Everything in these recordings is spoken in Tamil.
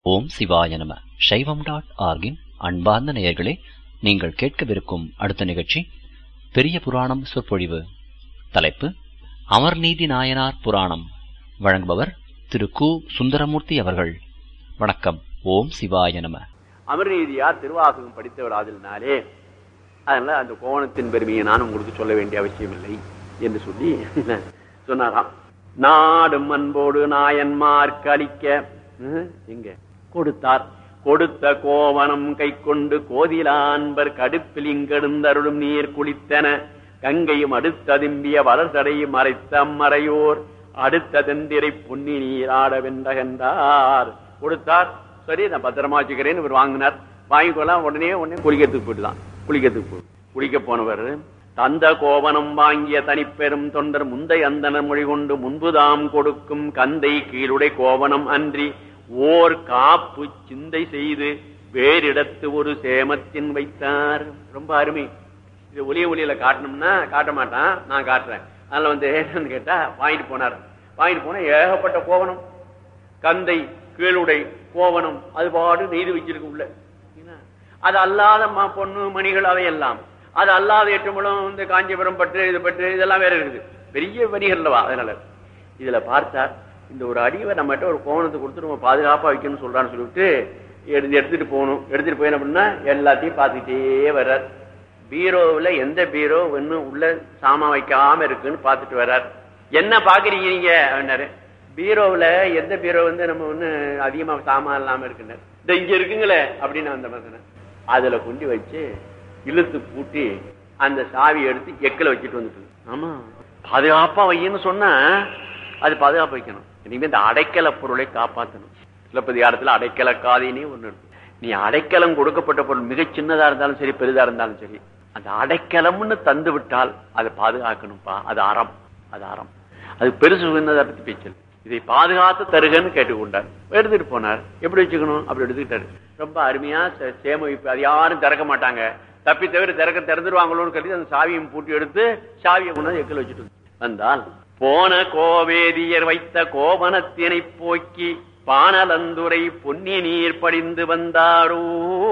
ஓம் சிவாய நம சைவம் டாட் ஆர்கின் அன்பார்ந்த நேயர்களே நீங்கள் கேட்கவிருக்கும் அடுத்த நிகழ்ச்சி பெரிய புராணம் சொற்பொழிவு தலைப்பு அமர்நீதி நாயனார் புராணம் வழங்குபவர் திரு கு சுந்தரமூர்த்தி அவர்கள் வணக்கம் ஓம் சிவாய நம அமர்நீதியார் திருவாசகம் படித்தவர் ஆதலினாலே அதனால அந்த கோவணத்தின் பெருமையை நான் உங்களுக்கு சொல்ல வேண்டிய அவசியம் இல்லை என்று சொல்லி சொன்னாராம் நாடும் அன்போடு நாயன்மார்க்கு அளிக்க ம், எங்க கொடுத்தார் கொடுத்த கோவணம் கை கொண்டு கோதிலான்பர் கடுப்பில் இங்கெடுந்தருளும் நீர் குளித்தன கங்கையும் அடுத்ததும்பிய வளர்தடையும் மறைத்த அம்மறையோர் அடுத்த தெந்திரை பொன்னி நீராட வென்றகன்றார் கொடுத்தார் சரி நான் பத்திரமா வச்சுக்கிறேன்னு இவர் வாங்கினார் வாங்கிக்கொள்ளலாம் உடனே உடனே குளிக்கிறதுக்கு போயிட்டுதான் குளிக்கிறதுக்கு போய் குளிக்க போனவர் தந்த கோவனம் வாங்கிய தனிப்பெரும் தொண்டர் முந்தை அந்தனர் மொழி கொண்டு முன்புதாம் கொடுக்கும் கந்தை கீழுடை கோவனம் அன்றி ஓர் காப்பு சிந்தை செய்து வேறிடத்து ஒரு சேமத்தின் வைத்தார் ரொம்ப அருமை இது ஒளிய ஒளியில காட்டணும்னா காட்ட மாட்டான் நான் காட்டுறேன் அதனால வந்து என்னன்னு கேட்டா வாங்கிட்டு போனார் வாங்கிட்டு போனா ஏகப்பட்ட கோவனம் கந்தை கீழுடை கோவனம் அது பாடு நெய்து வச்சிருக்கு உள்ள என்ன? அது அல்லாத ம- பொண்ணு மணிகள் அவையெல்லாம் அது அல்லாத எட்டுமலம் இந்த காஞ்சிபுரம் பட்டு இது பட்டு இதெல்லாம் வேற இருக்குது பெரிய வணிகர்லவா அதனால இதுல பார்த்தார் இந்த ஒரு அடிவை நம்மகிட்ட ஒரு கோவணத்தை கொடுத்து நம்ம பாதுகாப்பா வைக்கணும்னு சொல்றான்னு சொல்லிட்டு எடுத்து எடுத்துட்டு போகணும் எடுத்துட்டு போய் என்ன பண்ணா எல்லாத்தையும் பார்த்துக்கிட்டே வர்றார் பீரோவுல எந்த பீரோ இன்னும் உள்ள சாமான் வைக்காம இருக்குன்னு பார்த்துட்டு வர்றார் என்ன பாக்குறீங்க நீங்க அப்படின்னாரு பீரோவுல எந்த பீரோ வந்து நம்ம ஒண்ணு அதிகமா சாமான் இல்லாம இருக்குன்னு இந்த இங்க இருக்குங்களே அப்படின்னு அந்த மனுஷனை அதுல கொண்டு வச்சு இழுத்து பூட்டி அந்த சாவி எடுத்து எக்கில வச்சுட்டு வந்துட்டு ஆமா பாதுகாப்பா வையன்னு சொன்னா அது பாதுகாப்பு வைக்கணும் இனிமே இந்த அடைக்கல பொருளை காப்பாற்றணும் சிலப்பதிகாரத்துல அடைக்கல காதினே ஒண்ணு இருக்கு நீ அடைக்கலம் கொடுக்கப்பட்ட பொருள் மிக சின்னதா இருந்தாலும் சரி பெரிதா இருந்தாலும் சரி அந்த அடைக்கலம்னு தந்து விட்டால் அதை பாதுகாக்கணும்ப்பா அது அறம் அது அறம் அது பெருசு சின்னதா பத்தி பேச்சல் இதை பாதுகாத்து தருகன்னு கேட்டுக்கொண்டார் எடுத்துட்டு போனார் எப்படி வச்சுக்கணும் அப்படி எடுத்துக்கிட்டாரு ரொம்ப அருமையா சே- சேம வைப்பு அது யாரும் திறக்க மாட்டாங்க தப்பி தவிர திறக்க திறந்துருவாங்களோன்னு கருதி அந்த சாவியும் பூட்டி எடுத்து சாவியை கொண்டாந்து எக்கில் வச்சுட்டு வந்து. வந்தால் போன கோவேதியர் வைத்த கோவனத்தினை போக்கி பானலந்துரை பொன்னி நீர் படிந்து வந்தாரோ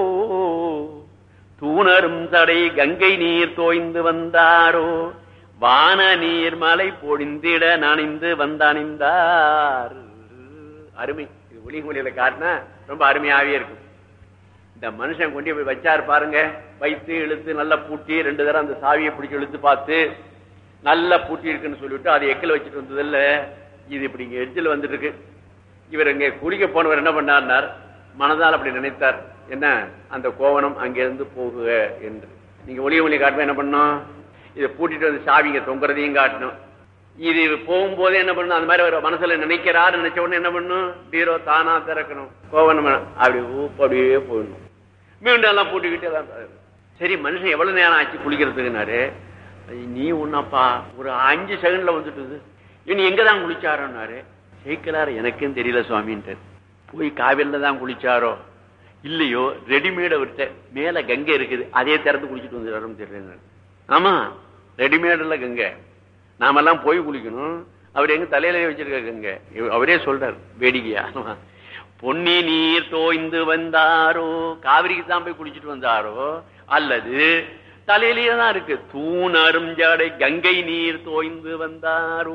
தூணரும் தடை கங்கை நீர் தோய்ந்து வந்தாரோ வான நீர் மலை பொழிந்திட நனைந்து வந்தணிந்தார் அருமை இது ஒளி மொழியில காட்டினா ரொம்ப அருமையாவே இருக்கும் இந்த மனுஷன் கொண்டு போய் வச்சாரு பாருங்க வைத்து இழுத்து நல்லா பூட்டி ரெண்டு தடவை அந்த சாவியை பிடிச்சு இழுத்து பார்த்து நல்லா பூட்டி இருக்குன்னு சொல்லிவிட்டு அதை எக்கில் வச்சுட்டு வந்தது இல்ல இது இப்படி இங்க எட்ஜில் வந்துட்டு இருக்கு இவர் இங்க குளிக்க போனவர் என்ன பண்ணார்னார் மனதால் அப்படி நினைத்தார் என்ன அந்த கோவணம் அங்கிருந்து போகுக என்று நீங்க ஒளிய ஒளி காட்டும்போது என்ன பண்ணோம் இதை பூட்டிட்டு வந்து சாவிங்க தொங்குறதையும் காட்டணும் இது போகும்போது என்ன பண்ணணும் அந்த மாதிரி ஒரு மனசுல நினைக்கிறாரு நினைச்ச உடனே என்ன பண்ணணும் பீரோ தானா திறக்கணும் கோவணம் அப்படி ஊப்பு அப்படியே போயிடணும் மீண்டும் எல்லாம் பூட்டிக்கிட்டு எல்லாம் சரி மனுஷன் எவ்வளவு நேரம் ஆச்சு குளிக்கிறதுக்குனாரு நீ ஒன்னப்பா ஒரு அஞ்சு செகண்ட்ல வந்துட்டுது இனி எங்க தான் குளிச்சாரோன்னாரு ஜெயிக்கலாரு எனக்கும் தெரியல சுவாமின்ட்டு போய் காவிரில தான் குளிச்சாரோ இல்லையோ ரெடிமேட் அவர்கிட்ட மேல கங்கை இருக்குது அதே திறந்து குளிச்சுட்டு வந்துடுறாருன்னு தெரியல ஆமா ரெடிமேடுல கங்கை நாமெல்லாம் போய் குளிக்கணும் அவர் எங்க தலையில வச்சிருக்க கங்கை இவ- அவரே சொல்றாரு வேடிக்கையா பொன்னி நீர் தோய்ந்து வந்தாரோ காவிரிக்கு தான் போய் குளிச்சுட்டு வந்தாரோ அல்லது தலையிலேயே தான் இருக்கு தூண் அருஞ்சாடை கங்கை நீர் தோய்ந்து வந்தாரோ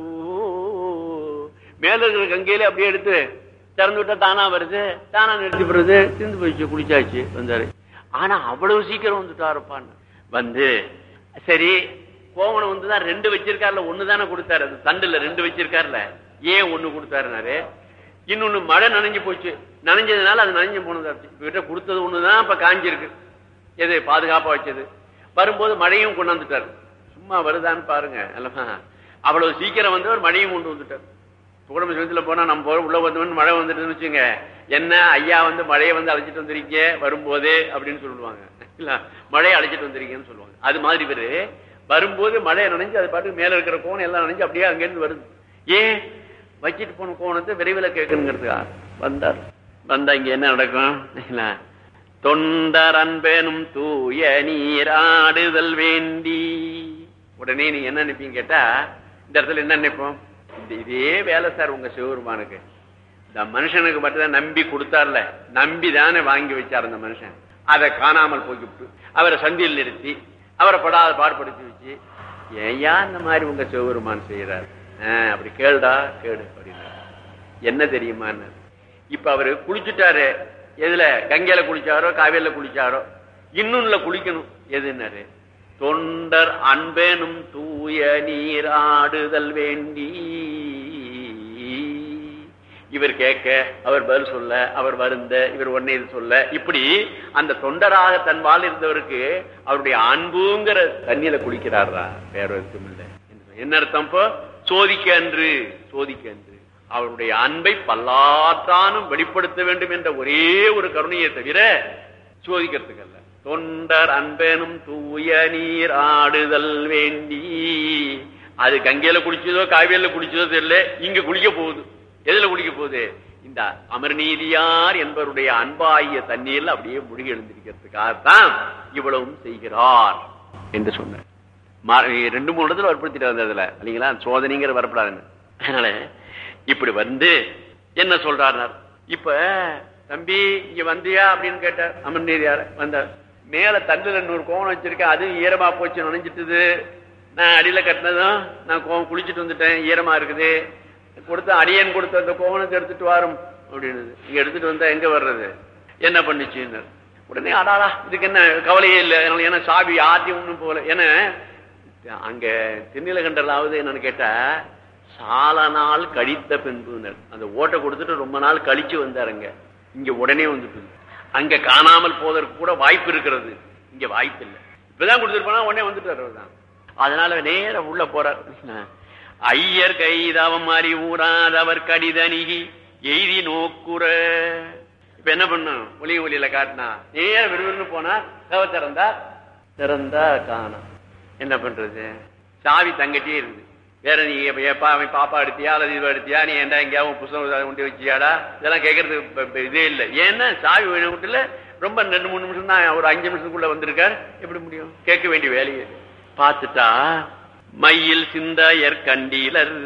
மேல இருக்கிற கங்கையில அப்படியே எடுத்து திறந்து விட்டா தானா வருது தானா நிறுத்தி போடுறது திந்து போயிடுச்சு குளிச்சாச்சு வந்தாரு ஆனா அவ்வளவு சீக்கிரம் வந்துட்டாருப்பான்னு வந்து சரி கோவணம் வந்துதான் ரெண்டு வச்சிருக்காருல ஒண்ணு தானே கொடுத்தாரு அது தண்டுல ரெண்டு வச்சிருக்காருல ஏன் ஒண்ணு கொடுத்தாருனாரு இன்னொன்னு மழை நனைஞ்சு போச்சு நனைஞ்சதுனால அது நனைஞ்சு போனதாச்சு இவர்கிட்ட கொடுத்தது ஒண்ணுதான் இப்ப காஞ்சிருக்கு எது பாதுகாப்பா வச்சது வரும்போது மழையும் கொண்டாந்துட்டாரு சும்மா வருதான்னு பாருங்க அல்லவா அவ்வளவு சீக்கிரம் வந்தவர் மழையும் கொண்டு வந்துட்டார் குடும்ப சமயத்துல போனா நம்ம போற உள்ள வந்தவன் மழை வந்துட்டுன்னு வச்சுங்க என்ன ஐயா வந்து மழையை வந்து அழைச்சிட்டு வந்திருக்கீங்க வரும்போது அப்படின்னு சொல்லுவாங்க இல்ல மழையை அழைச்சிட்டு வந்திருக்கீங்கன்னு சொல்லுவாங்க அது மாதிரி இவரு வரும்போது மழையை நனைஞ்சு அது பாட்டுக்கு மேல இருக்கிற கோணம் எல்லாம் நனைஞ்சு அப்படியே அங்கிருந்து வருது ஏன் வச்சிட்டு போன கோணத்தை விரைவில் கேட்கணுங்கிறதுக்கா வந்தார் வந்தா இங்க என்ன நடக்கும் இல்ல தொண்டர் அன்பெனும் தூய நீர் ஆடுதல் வேண்டி உடனே நீங்க என்ன நினைப்பீங்க கேட்டா இந்த இடத்துல என்ன நினைப்போம் இந்த இதே வேலை சார் உங்க சிவபெருமானுக்கு இந்த மனுஷனுக்கு மட்டும்தான் நம்பி கொடுத்தார்ல நம்பி தானே வாங்கி வச்சார் அந்த மனுஷன் அதை காணாமல் போய்விட்டு அவரை சந்தியில் நிறுத்தி அவரை படாத பாடுபடுத்தி வச்சு ஏயா இந்த மாதிரி உங்க சிவபெருமான் செய்யறாரு ஆஹ், அப்படி கேளுடா கேடு அப்படின்னா என்ன தெரியுமான்னு இப்ப அவரு குளிச்சுட்டாரு எதுல கங்கையில குளிச்சாரோ காவேரியில குளிச்சாரோ இன்னும்ல குளிக்கணும் எதுன்னாரு தொண்டர் அன்பேனும் தூய நீர் ஆடுதல் வேண்டி இவர் கேட்க அவர் பதில் சொல்ல அவர் வருந்த இவர் ஒன்னே இது சொல்ல இப்படி அந்த தொண்டராக தன் வாழ் இருந்தவருக்கு அவருடைய அன்புங்கிற தண்ணியில குளிக்கிறாரா வேற எதுவும் இல்லை என்ன அர்த்தம் இப்போ சோதிக்க அன்று சோதிக்க அன்று அவருடைய அன்பை பல்லாற்றானும் வெளிப்படுத்த வேண்டும் என்ற ஒரே ஒரு கருணையை தவிர சோதிக்கிறதுக்கு அல்ல தொண்டர் அன்பெனும் தூய நீர் ஆடுதல் வேண்டி அது கங்கையில குளிச்சதோ காவேரியில குளிச்சதோ தெரியல இங்க குளிக்க போகுது எதுல குளிக்க போகுது இந்த அமர்நீதியார் என்பவருடைய அன்பாகிய தண்ணீர்ல அப்படியே முழுகி எழுந்திருக்கிறதுக்காகத்தான் இவ்வளவும் செய்கிறார் என்று சொன்னார் மா- ரெண்டு மூணு இடத்துல வற்புறுத்திட்டு வந்ததுல இல்லைங்களா சோதனைங்கிற வரப்படாதுன்னு அதனால இப்படி வந்து என்ன சொல்றாருனார் இப்ப தம்பி இங்க வந்தியா அப்படின்னு கேட்டார் அமர்நீதியார் வந்தார் மேல தண்டுல நூறு கோவம் வச்சிருக்கேன் அதுவும் ஈரமா போச்சு நனைஞ்சிட்டுது நான் அடியில கட்டினதும் நான் கோவம் குளிச்சுட்டு வந்துட்டேன் ஈரமா இருக்குது கொடுத்த அடியன் கொடுத்த அந்த கோவணத்தை எடுத்துட்டு வரும் அப்படின்னு இங்க எடுத்துட்டு வந்தா எங்க வர்றது என்ன பண்ணுச்சுன்னு உடனே அடாடா இதுக்கு என்ன கவலையே இல்லை அதனால ஏன்னா சாவி யார்ட்டையும் ஒண்ணும் போகல ஏன்னா அங்க திருநீலகண்டலாவது என்னன்னு கேட்டா சால நாள் கழித்த பின்புனர் அந்த ஓட்டை கொடுத்துட்டு ரொம்ப நாள் கழிச்சு வந்தாருங்க இங்க உடனே வந்துட்டு அங்க காணாமல் போவதற்கு கூட வாய்ப்பு இருக்கிறது இங்க வாய்ப்பு இல்லை இப்பதான் கொடுத்துட்டு போனா உடனே வந்துட்டாரு அவர்தான் அதனால நேர உள்ள போறார் ஐயர் கைதவம் அறிவுறாதவர் கடிதணிகி எய்தி நோக்குற இப்ப என்ன பண்ணும் ஒலி ஒலியில காட்டினா நேர விறுவிறுன்னு போனா கவ திறந்தா திறந்தா காணோம் என்ன பண்றது சாவி தங்கட்டியே இருக்குது வேற நீ எப்ப- எப்பா அவன் பாப்பா எடுத்தியா அல்லது இது எடுத்தியா நீ ஏன்டா எங்கேயாவது புத்தகம் கொண்டு வச்சியாடா இதெல்லாம் கேட்கறதுக்கு இப்ப- இப்ப இதே இல்லை ஏன்னா சாவி வீட்டுல ரொம்ப ரெண்டு மூணு நிமிஷம் தான் ஒரு அஞ்சு நிமிஷத்துக்குள்ள வந்திருக்கார் எப்படி முடியும் கேட்க வேண்டிய வேலையே இல்லை. பார்த்துட்டா மையில் சிந்தையர் கண்டீலர்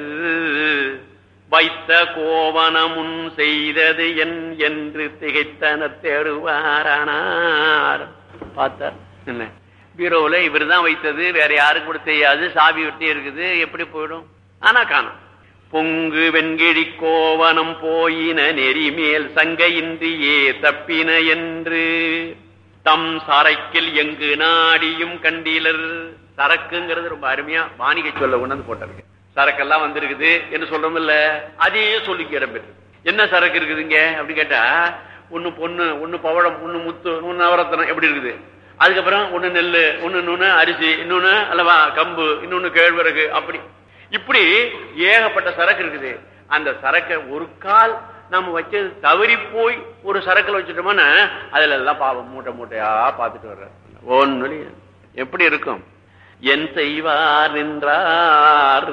வைத்த கோவனமுன் செய்தது என் என்று திகைத்தனர் தேடுவாரானார் பார்த்தார் என்ன பீரோவுல இவர் தான் வைத்தது வேற யாருக்கு கூட தெரியாது சாவி விட்டே இருக்குது எப்படி போயிடும் ஆனா காணும் பொங்கு வெண்கிழி கோவனம் போயின நெறிமேல் சங்கையின்றியே தப்பின என்று தம் சரக்கில் எங்கு நாடியும் கண்டீலர் சரக்குங்கிறது ரொம்ப அருமையா வாணிகை சொல்ல கொண்டாந்து போட்டிருக்கு சரக்கெல்லாம் வந்திருக்குது என்று சொல்றோம் இல்ல அதையே சொல்லிக்க இடம்பெற்று என்ன சரக்கு இருக்குதுங்க அப்படி கேட்டா ஒண்ணு பொண்ணு ஒண்ணு பவழம் ஒண்ணு முத்து ஒண்ணு நவரத்தனம் எப்படி இருக்குது அதுக்கப்புறம் ஒண்ணு நெல்லு ஒண்ணு இன்னொன்னு அரிசி இன்னொன்னு அல்லவா கம்பு இன்னொன்னு கேழ்வரகு அப்படி இப்படி ஏகப்பட்ட சரக்கு இருக்குது அந்த சரக்கை ஒரு கால் நம்ம வச்சது தவறி போய் ஒரு சரக்குல வச்சுட்டோம்னா அதுல எல்லாம் பாவம் மூட்டை மூட்டையா பார்த்துட்டு வர்ற ஒன்னு எப்படி இருக்கும் என் செய்வார் நின்றார்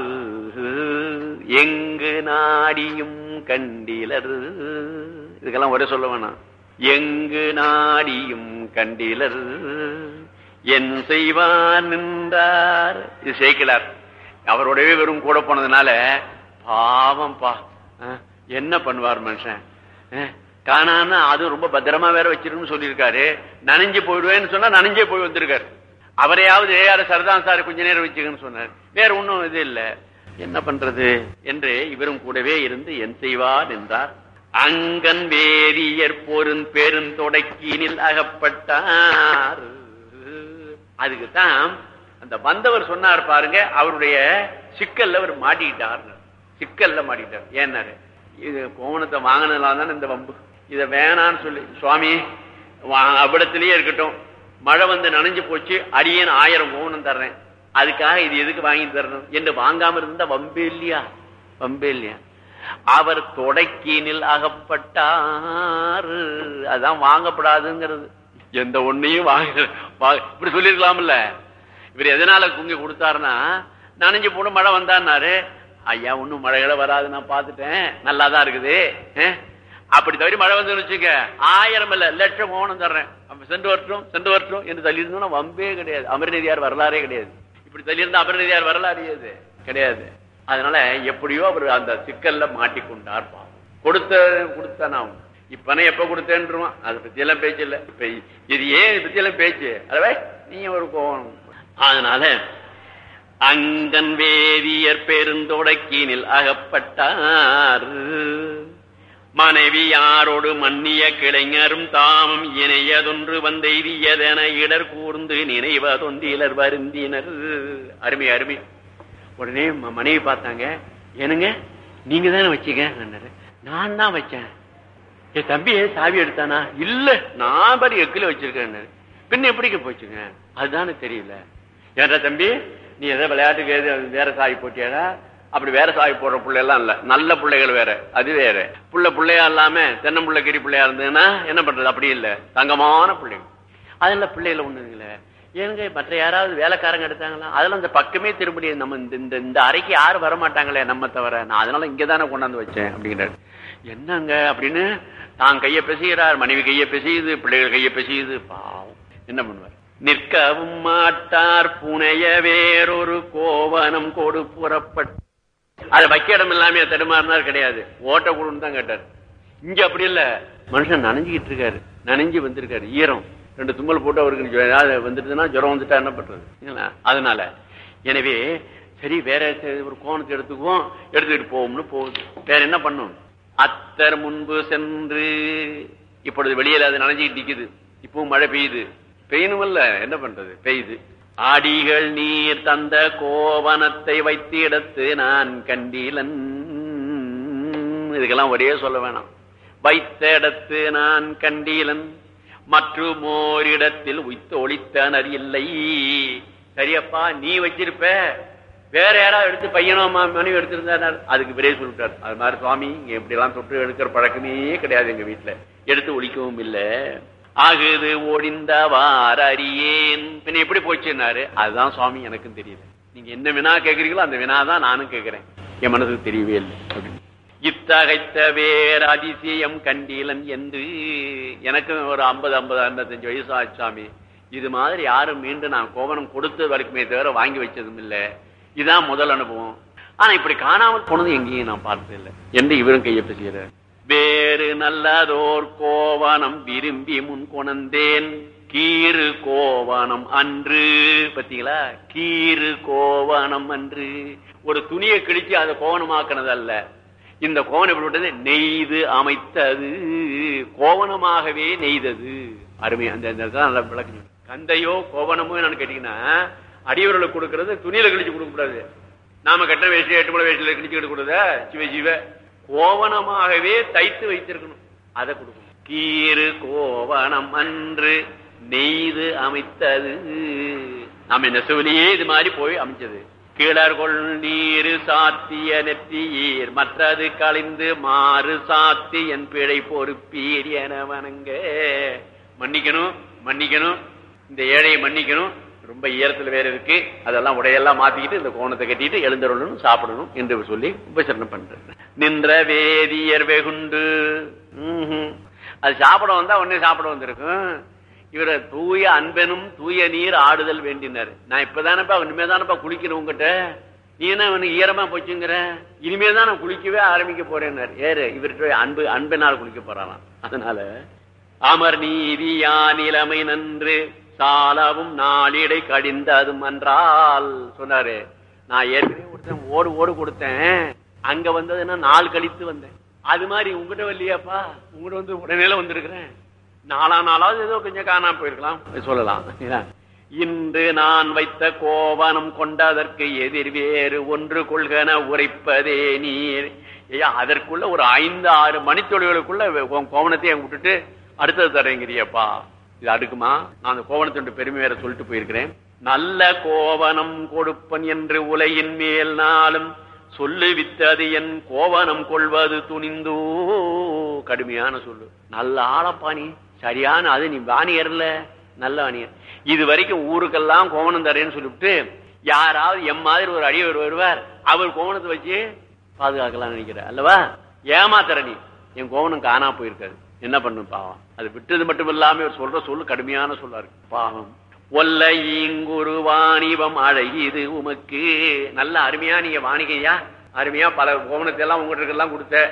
எங்கு நாடியும் கண்டிலர் இதுக்கெல்லாம் ஒரே சொல்ல வேணாம் எங்கு நாடியும் கண்டிலர் என் செய்வார் நின்றார் இது சேர்க்கலார் அவரோடவே வெறும் கூட போனதுனால பாவம் பா அஹ், என்ன பண்ணுவார் மனுஷன் அஹ், காணான்னா அது ரொம்ப பத்திரமா வேற வச்சிருக்குன்னு சொல்லியிருக்காரு நனைஞ்சு போயிடுவேன்னு சொன்னா நனைஞ்சே போய் வந்திருக்காரு அவரையாவது யார சரதான் சார் கொஞ்ச நேரம் வச்சுக்கன்னு சொன்னார் வேற ஒண்ணும் இது இல்ல என்ன பண்றது என்று இவரும் கூடவே இருந்து என் செய்வார் என்றார் அங்கன் வேதியர் பொருந் பெருந்தொடக்கினில் அகப்பட்டார் அதுக்குதான் அந்த வந்தவர் சொன்னார் பாருங்க அவருடைய சிக்கல்ல அவர் மாட்டிக்கிட்டார் சிக்கல்ல மாட்டிக்கிட்டார் ஏன்னாரு இது கோவணத்தை வாங்கினதுனால தானே இந்த வம்பு இத வேணான்னு சொல்லி சுவாமி வா- அவ்விடத்திலேயே இருக்கட்டும் மழை வந்து நனைஞ்சு போச்சு அடியேன் ஆயிரம் கோவணம் தர்றேன் அதுக்காக இது எதுக்கு வாங்கி தரணும் என்று வாங்காம இருந்தா வம்பே இல்லையா வம்பே இல்லையா அவர் தொடக்கினில் அகப்பட்டார் அதான் வாங்கப்படாதுங்கிறது எந்த ஒண்ணையும் வாங்க வா- இப்படி சொல்லிருக்கலாம்ல இவர் எதனால குங்கி கொடுத்தாருன்னா நனைஞ்சு போன மழை வந்தான்னாரு ஐயா ஒண்ணும் மழைகளை வராது நான் பார்த்துட்டேன் நல்லா தான் இருக்குது அஹ். அப்படி தவிர மழை வந்து வச்சுக்க ஆயிரம் இல்ல லட்சம் ஓனம் தர்றேன் அப்ப சென்று வரட்டும் சென்று வரட்டும் என்று தள்ளியிருந்தோம்னா வம்பே கிடையாது அமர்நீதியார் வரலாறே கிடையாது இப்படி தள்ளியிருந்தா அமர்நீதியார் வரலாறு கிடையாது கிடையாது அதனால எப்படியோ அவர் அந்த சிக்கல்ல மாட்டிக்கொண்டார் பாவம். கொடுத்த கொடுத்தானா அவன் இப்பனே எப்ப கொடுத்தேன்றான் அதை பத்தி எல்லாம் பேச்சு இல்ல இப்ப இது ஏன் இதை பத்தி எல்லாம் பேச்சு அதவே நீ ஒரு கோவம் அதனால அங்கன் வேதியர் பெருந்தொடக்கினில் அகப்பட்டார் மனைவி யாரோடு மன்னிய கிளைஞரும் தாமும் இணையதொன்று வந்தெய்தியதென இடர் கூர்ந்து நினைவதொன்றிலர் வருந்தினர் அருமை அருமை உடனே ம- மனைவி பார்த்தாங்க ஏனுங்க நீங்க தானே வச்சீங்க நான் தான் வச்சேன் என் தம்பி ஏன் சாவி எடுத்தானா இல்ல நான் பாரு எக்கில வச்சிருக்கேன் பின்ன எப்படிங்க போச்சுங்க அதுதானே தெரியல ஏன்டா தம்பி நீ எதோ விளையாட்டுக்கு எது வேற சாவி போட்டியாடா அப்படி வேற சாவி போடுற பிள்ளை எல்லாம் இல்ல நல்ல பிள்ளைகள் வேற அது வேற புள்ள பிள்ளையா இல்லாம தென்னம்புள்ள கிரி பிள்ளையா இருந்ததுன்னா என்ன பண்றது அப்படி இல்ல தங்கமான பிள்ளைங்க அதெல்லாம் பிள்ளைகள ஒண்ணுங்களே ஏனுங்க மற்ற யாராவது வேலைக்காரங்க எடுத்தாங்களா அதெல்லாம் இந்த பக்கமே திரும்படி நம்ம இந்த இந்த இந்த அறைக்கு யாரும் வர மாட்டாங்களே நம்ம தவிர நான் அதனால இங்க தானே கொண்டாந்து வச்சேன் அப்படிங்கிறாரு என்னங்க அப்படின்னு தான் கைய பிசைகிறார் மனைவி கைய பிசையுது பிள்ளைகள் கைய பிசையுது பாவம் என்ன பண்ணுவார் நிற்கவும் மாட்டார் புனைய வேறொரு கோவனம் கொடு புறப்பட்டு அது வைக்க இடம் இல்லாம தடுமாறினார் கிடையாது ஓட்ட கொடுன்னு தான் கேட்டார் இங்க அப்படி இல்ல மனுஷன் நனைஞ்சுக்கிட்டு இருக்காரு நனைஞ்சு வந்திருக்காரு ஈரம் ரெண்டு தும்மல் போட்டு அவருக்கு ஜுரம் ஏதாவது வந்துட்டுதுன்னா ஜுரம் வந்துட்டா என்ன பண்றது இல்லைங்களா? அதனால எனவே சரி வேற சரி, ஒரு கோணத்தை எடுத்துக்குவோம் எடுத்துக்கிட்டு போவோம்னு போகுது வேற என்ன பண்ணும் அத்தர் முன்பு சென்று இப்பொழுது வெளியில அது நனைஞ்சிக்கிட்டு நிக்குது இப்பவும் மழை பெய்யுது பெய்யணுமல்ல என்ன பண்றது பெய்யுது ஆடிகள் நீர் தந்த கோவனத்தை வைத்து இடத்து நான் கண்டீலன் இதுக்கெல்லாம் ஒரே சொல்ல வேணாம் வைத்த இடத்து நான் கண்டீலன் மற்றும் ஓரிடத்தில் உய்த்து ஒளித்தனர் இல்லை சரியப்பா நீ வச்சிருப்ப வேற யாராவது எடுத்து பையனோ மா- மனைவி எடுத்திருந்தார் அதுக்கு விரைவு சொல்லிட்டார் அது மாதிரி சுவாமி இங்க இப்படி எல்லாம் தொட்டு எடுக்கிற பழக்கமே கிடையாது எங்க வீட்டுல எடுத்து ஒழிக்கவும் இல்ல ஆகுது ஒடிந்தவார் அறியேன் பின்ன எப்படி போச்சுன்னாரு அதுதான் சுவாமி எனக்கும் தெரியல நீங்க என்ன வினா கேக்குறீங்களோ அந்த வினா தான் நானும் கேட்கிறேன் என் மனசுக்கு தெரியவே இல்லை அப்படின்னு இத்தகைத்த வேற அதிசயம் கண்டீலன் என்று எனக்கு ஒரு ஐம்பது ஐம்பது ஐம்பத்தஞ்சு வயசு ஆச்சு சாமி இது மாதிரி யாரும் மீண்டும் நான் கோவணம் கொடுத்தது வரைக்குமே தவிர வாங்கி வச்சதும் இல்ல இதான் முதல் அனுபவம் ஆனா இப்படி காணாமல் போனது எங்கேயும் நான் பார்த்தது இல்லை என்று இவரும் கையெழுத்து செய்யறார் வேறு நல்லதோர் கோவணம் விரும்பி முன் கொணந்தேன் கீறு கோவணம் அன்று பத்தீங்களா கீறு கோவணம் அன்று ஒரு துணியை கிழிச்சு அதை கோவணமாக்குனது அல்ல இந்த கோவணம் எப்படி விட்டது நெய்து அமைத்தது கோவணமாகவே நெய்தது அருமை அந்த அந்த இடத்துல நல்லா விளக்கம் சொல்லு. கந்தையோ கோவணமோ என்னன்னு கேட்டீங்கன்னா அடியவர்களுக்கு கொடுக்கறது துணியில கிழிச்சு கொடுக்க கூடாது நாம கட்ட வேஷ்டி எட்டு மலை வேஷ்டியில கிழிச்சு கொடுக்கறத சிவ சிவ கோவணமாகவே தைத்து வைத்திருக்கணும் அதை கொடுக்கணும் கீறு கோவணம் அன்று நெய்து அமைத்தது நாம நெசவுலயே இது மாதிரி போய் அமைச்சது கிளர்கொள் நீரு சாத்திய நெற்றியீர் மற்றது கழிந்து மாறு சாத்தி என் பிழை பொறுப்பீர் என வணங்க மன்னிக்கணும் மன்னிக்கணும் இந்த ஏழையை மன்னிக்கணும் ரொம்ப ஈரத்துல வேற இருக்கு அதெல்லாம் உடையெல்லாம் மாத்திக்கிட்டு இந்த கோணத்தை கட்டிட்டு எழுந்தருளணும் சாப்பிடணும் என்று சொல்லி உபசரணம் பண்றேன் நின்ற வேதியர் வெகுண்டு ம்ஹும். அது சாப்பிட வந்தா உடனே சாப்பிட வந்திருக்கும் இவர தூய அன்பெனும் தூய நீர் ஆடுதல் வேண்டினார் நான் இப்பதானப்பா இனிமே தானப்பா குளிக்கணும் உங்ககிட்ட நீ என்ன இவனுக்கு ஈரமா போச்சுங்கிற இனிமே தான் நான் குளிக்கவே ஆரம்பிக்க போறேன்னார் ஏறு இவர்கிட்ட அன்பு அன்பினால் குளிக்க போறானாம் அதனால அமர் நீதியா நிலைமை நன்று சாலவும் நாளிடை கடிந்ததும் என்றால் சொன்னாரு நான் ஏற்கனவே ஒருத்தன் ஓடு ஓடு கொடுத்தேன் அங்க வந்ததுன்னா நாள் கழித்து வந்தேன் அது மாதிரி உங்ககிட்ட வரலையாப்பா உங்ககிட்ட வந்து உடனே வந்திருக்கிறேன் நாலா நாளாவது ஏதோ கொஞ்சம் காணாம போயிருக்கலாம் சொல்லலாம் இல்ல? இன்று நான் வைத்த கோவனம் கொண்டதற்கு எதிர் வேறு ஒன்று கொள்கன உரைப்பதே நீர் ஐயா அதற்குள்ள ஒரு ஐந்து ஆறு மணித்தொழில்களுக்குள்ள உன் கோவணத்தை என் விட்டுட்டு அடுத்தது தரேங்கிறியப்பா இது அடுக்குமா நான் அந்த கோவணத்தோட பெருமை வேற சொல்லிட்டு போயிருக்கிறேன் நல்ல கோவனம் கொடுப்பன் என்று உலையின் மேல் நாளும் சொல்லு வித்தது என் கோவனம் கொள்வது துணிந்தோ கடுமையான சொல்லு நல்ல ஆளப்பா நீ சரியான அது நீ வாணியர்ல நல்ல வாணியர் இது வரைக்கும் ஊருக்கெல்லாம் கோவணம் தரேன்னு சொல்லிவிட்டு யாராவது எம் மாதிரி ஒரு அடியவர் வருவார் அவர் கோவணத்தை வச்சு பாதுகாக்கலாம் நினைக்கிற அல்லவா ஏமாத்தற நீ என் கோவணம் காணா போயிருக்காது என்ன பண்ணும் பாவம் அது விட்டது மட்டும் இல்லாம இவர் சொல்ற சொல்லு கடுமையான சொல்லா இருக்கு பாவம் ஒல்ல ஈங்குரு வாணிபம் அழகிது உமக்கு நல்ல அருமையா நீங்க வாணிகையா அருமையா பல கோவணத்தை எல்லாம் உங்ககிட்ட எல்லாம் கொடுத்த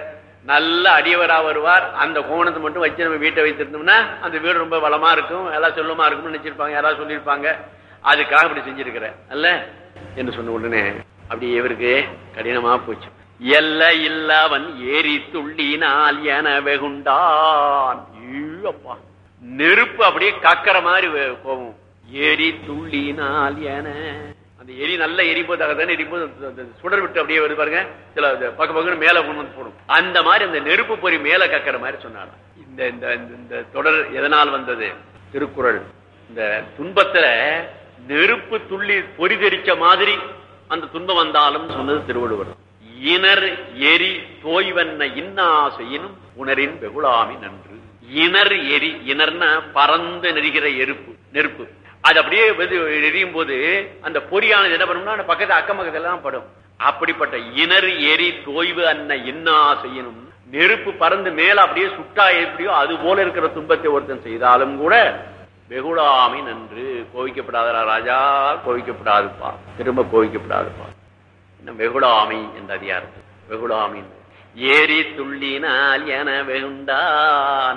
நல்ல அடியவரா வருவார் அந்த கோணத்தை மட்டும் வச்சு நம்ம வீட்டை வைத்திருந்தோம்னா அந்த வீடு ரொம்ப வளமா இருக்கும் எல்லாம் சொல்லுமா இருக்கும்னு நினைச்சிருப்பாங்க யாராவது சொல்லியிருப்பாங்க அதுக்காக இப்படி செஞ்சிருக்கிற அல்ல என்று சொன்ன உடனே அப்படி இவருக்கு கடினமா போச்சு எல்ல இல்லவன் ஏறி துள்ளினால் என வெகுண்டான் ஐயோப்பா. நெருப்பு அப்படியே கக்கற மாதிரி வே- கோபம் ஏறி துள்ளினால் என அந்த எரி நல்ல எரிபோது தானே எரிபோது அந்த- அந்த சுடர் விட்டு அப்படியே வருது பாருங்க சில அது பக்க பக்கம் மேல கொண்டு வந்து போடும் அந்த மாதிரி அந்த நெருப்பு பொறி மேல கக்கற மாதிரி சொன்னாராம் இந்த இந்த இந்த- இந்த தொடர் எதனால் வந்தது திருக்குறள் இந்த துன்பத்துல நெருப்பு துள்ளி பொறி தெரிச்ச மாதிரி அந்த துன்பம் வந்தாலும் சொன்னது திருவள்ளுவர் இனர் எரி தோய்வன்ன இன்னா செய்யினும் உணரின் வெகுளாமி நன்று இனர் எரி இனர்னா பறந்து நெறிகிற எருப்பு நெருப்பு அது அப்படியே வெது- எரியும் போது அந்த பொறியானது என்ன பண்ணும்னா அந்த பக்கத்து அக்கம் பக்கத்துல எல்லாம் படும் அப்படிப்பட்ட இனர் எரி தோய்வு அன்ன இன்னா செய்யணும் நெருப்பு பறந்து மேல அப்படியே சுட்டா எப்படியோ அது போல இருக்கிற துன்பத்தை ஒருத்தன் செய்தாலும் கூட வெகுளாமை நன்று கோவிக்கப்படாதரா ராஜா கோவிக்கப்படாதுப்பா திரும்ப கோவிக்கப்படாதுப்பா இன்னும் வெகுளாமை என்ற அதிகாரம் வெகுளாமை ஏறி துள்ளினால் என வெகுண்டான்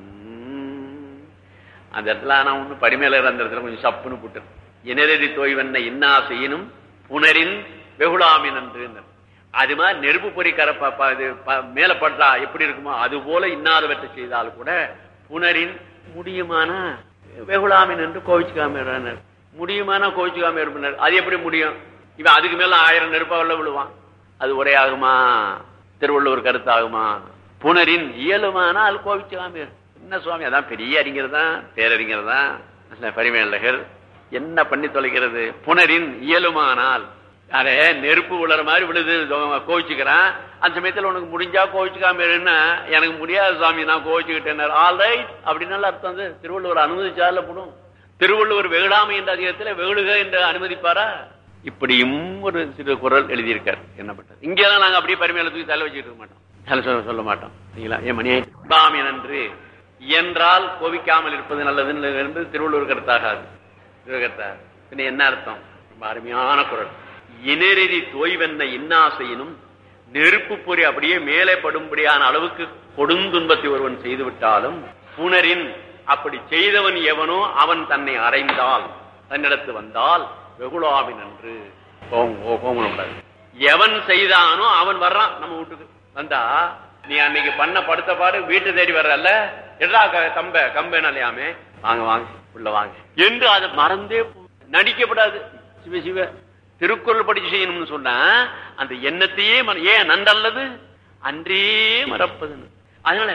அந்த இடத்துல நான் ஒண்ணு படிமேல அந்த இடத்துல கொஞ்சம் சப்புன்னு போட்டு இனரடி தோய்வன்ன இன்னா செய்யணும் புனரின் வெகுளாமின் என்று அது மாதிரி நெருப்பு பொறி கரப்பா ப- இது ப- மேல பட்டா எப்படி இருக்குமோ அது போல இன்னாதவற்றை செய்தால் கூட புனரின் முடியுமானா வெகுளாமின் என்று கோவிச்சுக்காம இருறார். முடியுமானா கோவிச்சுக்காம இருப்பினர் அது எப்படி முடியும் இவன் அதுக்கு மேல ஆயிரம் நெருப்பாவில் விழுவான் அது ஒரே ஆகுமா திருவள்ளுவர் கருத்து ஆகுமா புனரின் இயலுமானால் கோவிச்சுக்காம இரு. என்ன சுவாமி அதான் பெரிய அறிஞர் தான் பேரறிஞர் தான் பரிமேலகர் என்ன பண்ணி தொலைக்கிறது புனரின் இயலுமானால் அரே நெருப்பு விழுற மாதிரி விழுது கோவிச்சுக்கிறான் அந்த சமயத்துல உனக்கு முடிஞ்சா கோவிச்சுக்காம இருன்னா எனக்கு முடியாது சுவாமி நான் கோவிச்சுக்கிட்டேன் ஆல் ரைட் அப்படின்னு அர்த்தம் வந்து திருவள்ளுவர் அனுமதிச்சால போடும் திருவள்ளுவர் வெகுடாமை என்ற அதிகத்துல வெகுளுக என்று அனுமதிப்பாரா இப்படியும் ஒரு சிறு குரல் எழுதியிருக்கார் என்ன பண்றது இங்கெல்லாம் நாங்க அப்படியே பரிமையில தூக்கி தலை வச்சுட்டு இருக்க மாட்டோம் தலை சொல்ல சொல்ல மாட்டோம் சரிங்களா ஏன் மணி பாமி நன்று என்றால் கோபிக்காமல் இருப்பது நல்லதுன்னு என்பது திருவள்ளுவர் கருத்தாகாது திருவள்ளுவர் கருத்தாகாது. பின்ன என்ன அர்த்தம் ரொம்ப அருமையான குரல் இனரெறி தோய்வென்ன இன்னாசையினும் நெருப்பு பொறி அப்படியே மேலே படும்படியான அளவுக்கு கொடுந்துன்பத்தை ஒருவன் செய்து விட்டாலும் புனரின் அப்படி செய்தவன் எவனோ அவன் தன்னை அறைந்தால் தன்னிடத்து வந்தால் வெகுளாவின் என்று கோமக்கூடாது எவன் செய்தானோ அவன் வர்றான் நம்ம வீட்டுக்கு வந்தா நீ அன்னைக்கு பண்ண படுத்த பாடு வீட்டு தேடி வர்றல்ல எடா க- கம்ப கம்பேனாலையாமே வாங்க வாங்க உள்ள வாங்க என்று அதை மறந்தே போ- நடிக்கப்படாது சிவ சிவ திருக்குறள் படிச்சு செய்யணும்னு சொன்னா அந்த எண்ணத்தையே மற- ஏன் நன்றல்லது அன்றே மறப்பதுன்னு அதனால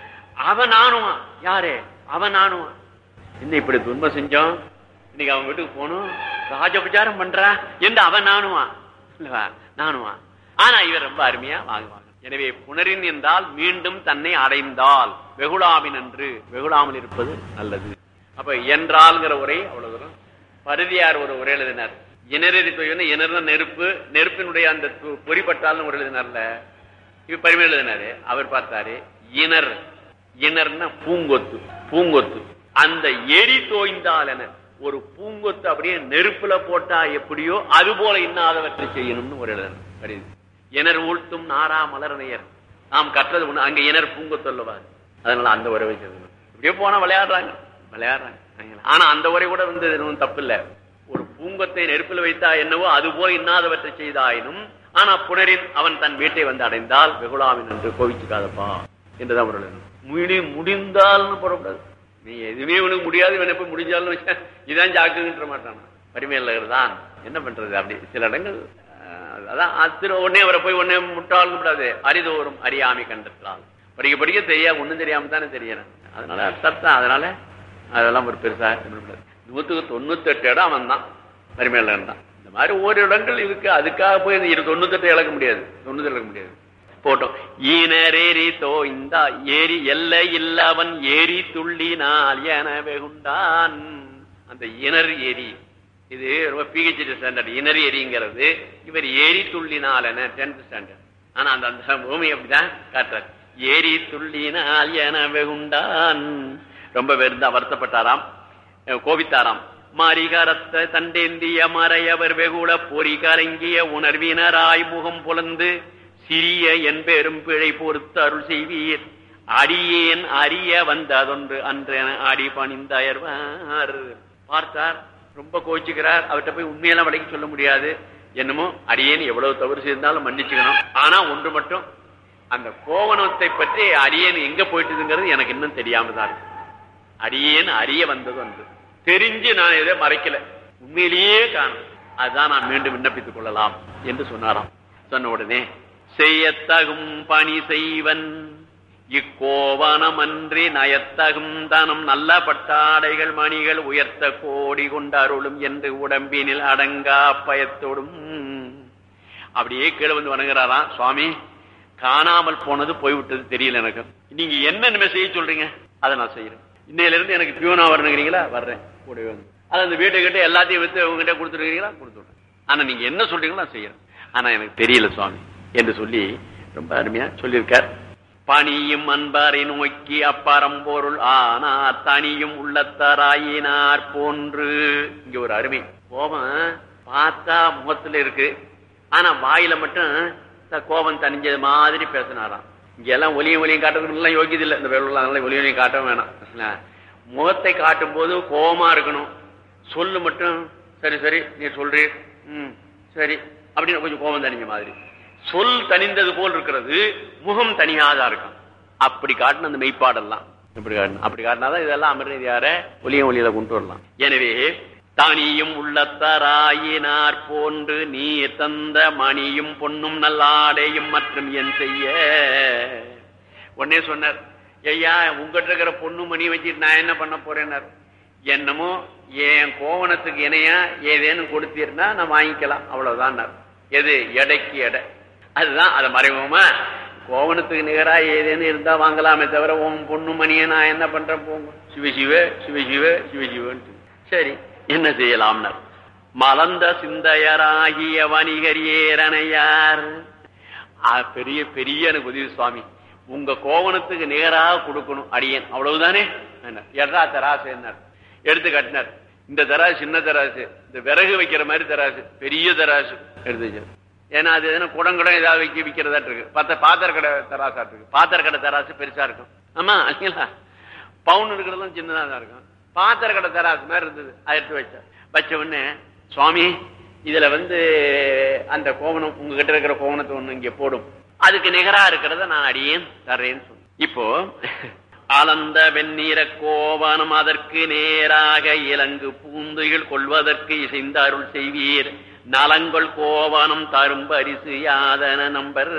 அவன் ஆணுவான் யாரே அவன் ஆணுவான் என்ன இப்படி துன்பம் செஞ்சோம் இன்னைக்கு அவன் வீட்டுக்கு போகணும் ராஜபச்சாரம் பண்றா என்று அவன் நானுவான் இல்லவா? நானுவான் ஆனா இவர் ரொம்ப அருமையா வாங்குவாங்க எனவே புனரின் என்றால் மீண்டும் தன்னை அடைந்தால் வெகுளாமின் என்று வெகுளாமல் இருப்பது நல்லது அப்ப என்றால்ங்கிற உரை அவ்வளவு தூரம் பருதியார் ஒரு உரை எழுதினார் இனரெறி தொய்வுன்னு இணர்ன நெருப்பு நெருப்பினுடைய அந்த து- பொறிப்பட்டால்னு ஒரு எழுதினார்ல இப்ப பரிமை எழுதினாரு அவர் பார்த்தாரு இணர் இணர்னா பூங்கொத்து பூங்கொத்து அந்த எரி தோய்ந்தால் என ஒரு பூங்கொத்து அப்படியே நெருப்புல போட்டா எப்படியோ அது போல இன்னாதவற்றை செய்யணும்னு ஒரு எழுதணும் கடிதம் இணர் ஊழ்த்தும் நாரா மலரணையர் நாம் கற்றது ஒண்ணு அங்க இணர் பூங்கொத்து அல்லவா அதனால அந்த உரை வைக்கிறது இப்படியே போனா விளையாடுறாங்க விளையாடுறாங்க சரிங்களா? ஆனா அந்த உரை கூட வந்து ஒன்றும் தப்பு இல்ல ஒரு பூங்கத்தை நெருப்பில் வைத்தா என்னவோ அது போல இன்னாதவற்றை செய்தாயினும் ஆனா புனரின் அவன் தன் வீட்டை வந்து அடைந்தால் வெகுளாவின் என்று கோவிச்சுக்காதப்பா என்றுதான் ஒரு எழுதணும். முடி முடிந்தால்னு போடக்கூடாது நீ எதுவுமே உனக்கு முடியாது இவன் எப்ப முடிஞ்சாலும் வச்சா, இதான் ஜாக்குன்ற மாட்டான் பரிமையில் தான் என்ன பண்றது அப்படி சில இடங்கள் அஹ், அதான் அது திரு உடனே அவரை போய் உடனே முட்டாள் கூடாது அரிதோறும் அறியாமை கண்டற்றால் படிக்க படிக்க தெரியா ஒண்ணும் தெரியாம தானே தெரியணும் அதனால அர்த்தம் அதனால அதெல்லாம் ஒரு பெருசா இது பண்ணக்கூடாது. நூத்துக்கு தொண்ணூத்தி எட்டு இடம் அவன் தான் பரிமையில இருந்தான் இந்த மாதிரி ஒரு இடங்கள் இருக்கு அதுக்காக போய் இந்த இரு தொண்ணூத்தெட்டு இழக்க முடியாது தொண்ணூத்தி இழக்க முடியாது போட்டோம் ஈனரேரி தோய்ந்தா ஏரி எல்லை இல்லவன் ஏரி துள்ளினால் என வெகுண்டான் அந்த இணர் ஏரி இது ரொம்ப பிஹெச்டி ஸ்டாண்டர்ட் இணர் ஏரிங்கிறது இவர் ஏரி துள்ளினால் என டென்த் ஸ்டாண்டர்ட் ஆனா அந்த அந்த பூமி அப்படிதான் காட்டுறாரு ஏரி துள்ளினால் என வெகுண்டான் ரொம்ப வெறுந்தா வருத்தப்பட்டாராம் அஹ் கோபித்தாராம் மரிகரத்த தண்டேந்திய மறையவர் வெகுள பொறி கலங்கிய உணர்வினராய் முகம் புலந்து சிறிய என் பெரும் பிழை பொறுத்து அருள் செய்வீர் அடியேன் அறிய வந்ததொன்று அன்றென அடி பணிந்தயர்வார் பார்த்தார் ரொம்ப கோச்சுக்கிறார் அவர்கிட்ட போய் உண்மையெல்லாம் விலைக்கு சொல்ல முடியாது என்னமோ அடியேன் எவ்வளவு தவறு செய்தாலும் மன்னிச்சுக்கணும் ஆனா ஒன்று மட்டும் அந்த கோவணத்தை பற்றி அடியேன் எங்க போயிட்டுதுங்கிறது எனக்கு இன்னும் தெரியாம தான் இருக்கு அடியேன் அறிய வந்தது அன்று தெரிஞ்சு நான் எதை மறைக்கல உண்மையிலேயே காணும் அதுதான் நான் மீண்டும் விண்ணப்பித்துக் கொள்ளலாம் என்று சொன்னாராம் சொன்ன உடனே செய்யத்தகும் பணி செய்வன் இக்கோவனமன்றி நயத்தகும் தனம் நல்ல பட்டாடைகள் மணிகள் உயர்த்த கோடி கொண்டருளும் என்று உடம்பினில் அடங்கா பயத்தோடும் அப்படியே கீழே வந்து வணங்குறாராம் சுவாமி காணாமல் போனது போய்விட்டது தெரியல எனக்கு நீங்க என்ன செய்ய சொல்றீங்க அதை நான் செய்யறேன் இன்னையில இருந்து எனக்கு பியூனா வரணுங்கிறீங்களா வர்றேன் கூடவே வந்து அது அந்த வீட்டை கிட்ட எல்லாத்தையும் வித்து உங்ககிட்ட கொடுத்துருக்கீங்களா கொடுத்துடுறேன் ஆனா நீங்க என்ன சொல்றீங்களோ நான் செய்யறேன் ஆனா எனக்கு தெரியல சுவாமி என்று சொல்லி ரொம்ப அருமையா சொல்லியிருக்கார் பணியும் அன்பாரை நோக்கி அப்பறம்பொருள் ஆனார் தனியும் உள்ளத்தராயினார் போன்று இங்க ஒரு அருமை கோபம் பார்த்தா முகத்துல இருக்கு ஆனா வாயில மட்டும் த- கோபம் தனிஞ்சது மாதிரி பேசினாராம் இங்க எல்லாம் ஒலியும் ஒலியும் காட்டுறதுக்கு எல்லாம் யோகியது இல்லை இந்த வேலை ஒலியும் ஒலியும் காட்ட வேணாம் என்ன? முகத்தை காட்டும் போது கோபமா இருக்கணும் சொல்லு மட்டும் சரி சரி நீ சொல்றீர் ம் சரி அப்படின்னு கொஞ்சம் கோபம் தனிஞ்ச மாதிரி சொல் தனிந்தது போல் இருக்கிறது முகம் தனியாதா இருக்கும் அப்படி காட்டின அந்த மெய்ப்பாடெல்லாம் இப்படி காட்டணும் அப்படி காட்டினாதான் இதெல்லாம் அமிர்தியார ஒளிய ஒளியில கொண்டு வரலாம் எனவே தனியும் உள்ளத்தராயினார் போன்று நீர் தந்த மணியும் பொன்னும் நல்லாடையும் மற்றும் என் செய்ய உடனே சொன்னார் ஐயா உங்ககிட்ட இருக்கிற பொண்ணு மணி வச்சுட்டு நான் என்ன பண்ண போறேன்னார் என்னமோ என் கோவணத்துக்கு இணையா ஏதேனும் கொடுத்தீர்னா நான் வாங்கிக்கலாம் அவ்வளவுதான் எது எடைக்கு எடை அதுதான் அதை மறைமுகமா கோவணத்துக்கு நிகரா ஏதேனும் இருந்தா வாங்கலாமே தவிர உன் பொண்ணு மணியை நான் என்ன பண்றேன் போங்க சிவசிவ சிவசிவ சிவசிவன்ட்டு சரி என்ன செய்யலாம்னார் மலர்ந்த சிந்தையராகிய வணிகரியேரணையார் ஆ, பெரிய பெரிய எனக்கு உதவி சுவாமி உங்க கோவணத்துக்கு நேராக கொடுக்கணும் அடியேன் அவ்வளவுதானே என்ன எட்ரா தராசு என்ன எடுத்து கட்டினார் இந்த தராசு சின்ன தராசு இந்த விறகு வைக்கிற மாதிரி தராசு பெரிய தராசு எடுத்து வச்சார் ஏன்னா அது எதுனா குடங்குடம் ஏதாவது வைக்க விக்கிறதா இருக்கு பத்த பாத்திர கடை தராசா இருக்கு பாத்திர கடை தராசு பெருசா இருக்கும் ஆமா இல்லைங்களா பவுன் இருக்கிறதும் சின்னதா தான் இருக்கும் பாத்திர கடை தராசு மாதிரி இருந்தது அதை எடுத்து வச்சார் வச்ச உடனே சுவாமி இதுல வந்து அந்த கோவணம் உங்ககிட்ட இருக்கிற கோவணத்தை ஒண்ணு இங்க போடும் அதுக்கு நிகரா இருக்கிறத நான் அடியேன் தர்றேன்னு சொன்னேன் இப்போ அலந்த வெண்ணீர கோவனம் அதற்கு நேராக இலங்கு பூந்துகள் கொள்வதற்கு இசைந்த அருள் செய்வீர் நலங்கொள் கோவனம் தரும் பரிசு யாதன நம்பர்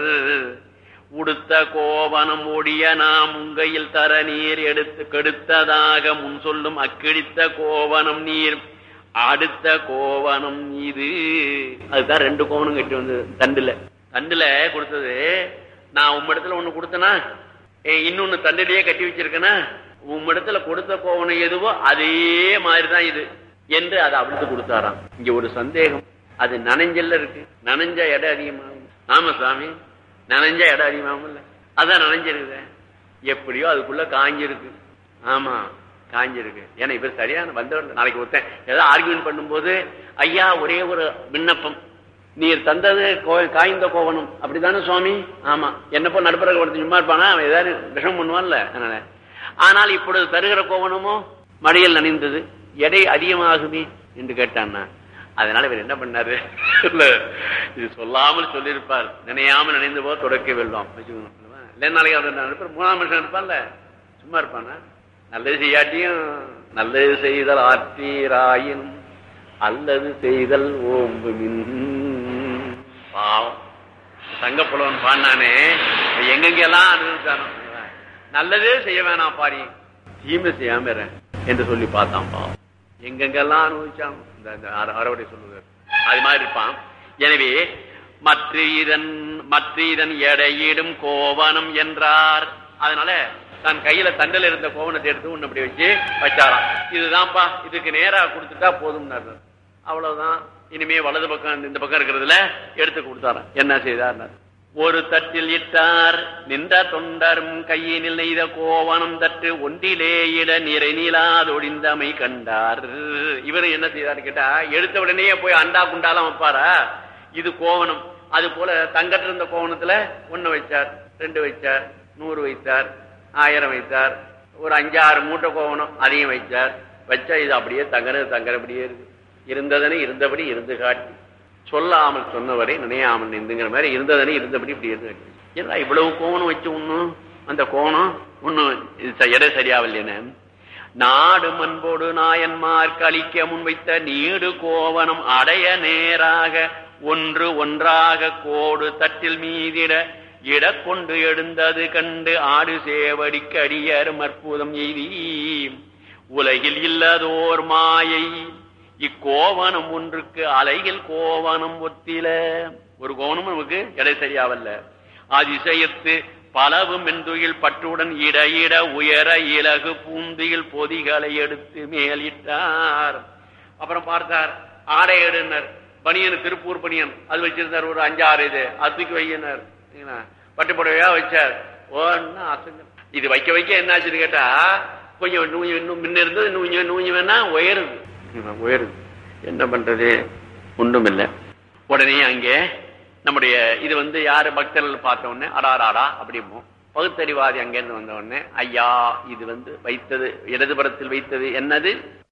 உடுத்த கோவனம் ஒடிய நாம் உங்கையில் தர நீர் எடுத்து கெடுத்ததாக முன் சொல்லும் அக்கிடித்த கோவனம் நீர் அடுத்த கோவனம் இது அதுதான் ரெண்டு கோவனம் கட்டி வந்தது தண்டுல தண்டுல கொடுத்தது நான் உம்மிடத்துல ஒண்ணு கொடுத்தனா இன்னொன்னு தண்டிலேயே கட்டி வச்சிருக்கேனா உம்மிடத்துல கொடுத்த கோவனம் எதுவோ அதே மாதிரிதான் இது என்று அதை அவிழ்த்து கொடுத்தாராம் இங்க ஒரு சந்தேகம் அது நனைஞ்சல்ல இருக்கு நனைஞ்ச இடம் அதிகமாகும் ஆமா சாமி நனைஞ்ச இடம் அதிகமாகும் இல்ல அதான் நனைஞ்சிருக்குது எப்படியோ அதுக்குள்ள காஞ்சிருக்கு ஆமா காஞ்சிருக்கு ஏன்னா இவர் சரியான வந்தவர் நாளைக்கு ஒருத்தன் ஏதாவது ஆர்கியூமெண்ட் பண்ணும்போது ஐயா ஒரே ஒரு விண்ணப்பம் நீர் தந்தது கோ- காய்ந்த கோவணம் அப்படிதானே சுவாமி ஆமா என்னப்போ நடுப்பற ஒருத்தன் சும்மா இருப்பானா அவன் ஏதாவது விஷம் பண்ணுவான்ல அதனால ஆனால் இப்பொழுது தருகிற கோவணமோ மழையில் நனைந்தது எடை அதிகமாகுமே என்று கேட்டான்னா அதனால இவர் என்ன பண்ணாரு இல்ல இது சொல்லாமல் சொல்லியிருப்பார் நினையாமல் நினைந்து போ தொடக்க வெல்வாம் வச்சுக்கணும் இல்லை நாளைக்கு அவர் நினைப்பார் மூணாம் மனுஷன் இருப்பான்ல சும்மா இருப்பானா நல்லது செய்யாட்டியும் நல்லது செய்தல் ஆற்றீராயின் அல்லது செய்தல் ஓம்பு மின் பாவம் சங்கப்புலவன் பாடினானே எங்கெங்கெல்லாம் அனுபவிச்சானோ நல்லதே செய்ய வேணாம் பாரி தீமை செய்யாம இரு என்று சொல்லி பார்த்தான் பாவம் எங்கெங்கெல்லாம் அனுபவிச்சான் இந்த இந்த அற- அறவுரை சொல்லுவார் அது மாதிரி இருப்பான் எனவே மற்ற இதன் மற்ற இதன் எடையிடும் கோவனம் என்றார் அதனால தன் கையில தண்டல இருந்த கோவணத்தை எடுத்து ஒண்ணு அப்படி வச்சு வச்சாராம் இதுதான்ப்பா இதுக்கு நேரா கொடுத்துட்டா போதும்னாரு அவ்வளவுதான் இனிமே வலது பக்கம் இந்த பக்கம் இருக்கிறதுல எடுத்து கொடுத்தாராம் என்ன செய்தார் ஒரு தட்டில் இட்டார் நின்ற தொண்டரும் கையினில் நெய்த கோவனம் தட்டு ஒன்றிலே இட நிறை நீலாதொடிந்தமை கண்டார் இவர் என்ன செய்தார் கேட்டா எடுத்த உடனே போய் அண்டா குண்டாலாம் வைப்பாரா இது கோவனம் அது போல தங்கட்டு இருந்த கோவணத்துல ஒண்ணு வச்சார் ரெண்டு வச்சார் நூறு வைத்தார் ஆயிரம் வைத்தார் ஒரு அஞ்சாறு மூட்டை கோவணம் அதையும் வைத்தார் வச்சா இது அப்படியே தங்கறது தங்கறபடியே இருக்கு இருந்ததனை இருந்தபடி இருந்து காட்டி சொல்லாமல் சொன்னவரை நினையாமல் நின்றுங்கிற மாதிரி இருந்ததனை இருந்தபடி இப்படி இருந்து காட்டி. ஏன்னா இவ்வளவு கோவணம் வச்சு ஒண்ணும் அந்த கோணம் ஒண்ணும் இது ச- எடை சரியாவில்லைன்னு நாடு மண்போடு நாயன்மார் கழிக்க முன்வைத்த நீடு கோவனம் அடைய நேராக ஒன்று ஒன்றாக கோடு தட்டில் மீதிட இட கொண்டு எழுந்தது கண்டு ஆடு சேவடிக்கு அடியர் மற்புதம் எய்தி உலகில் இல்லதோர் மாயை இக்கோவனம் ஒன்றுக்கு அலைகள் கோவனம் ஒத்தில ஒரு கோவனம் நமக்கு எடை சரியாவல்ல அதிசயத்து பலவு மென்துயில் பற்றுடன் இட இட உயர இலகு பூந்தியில் பொதிகளை எடுத்து மேலிட்டார் அப்புறம் பார்த்தார் ஆடை எடுனர் பனியன் திருப்பூர் பனியன் அது வச்சிருந்தார் ஒரு அஞ்சாறு இது அது தூக்கி வையினார் சரிங்களா? பட்டு புடவையா வச்சார் ஒன்னு அசங்க இது வைக்க வைக்க என்னாச்சுன்னு கேட்டா கொஞ்சம் நூஞ்சு இன்னும் முன்ன இருந்தது நூஞ்சு நூஞ்சு வேணா உயருது சரிங்களா? உயருது என்ன பண்றது ஒண்ணும் இல்லை உடனே அங்கே நம்முடைய இது வந்து யாரு பக்தர்கள் பார்த்த உடனே அடாராடா அப்படிம்போம் பகுத்தறிவாதி அங்கேருந்து வந்த உடனே ஐயா இது வந்து வைத்தது இடதுபுறத்தில் வைத்தது என்னது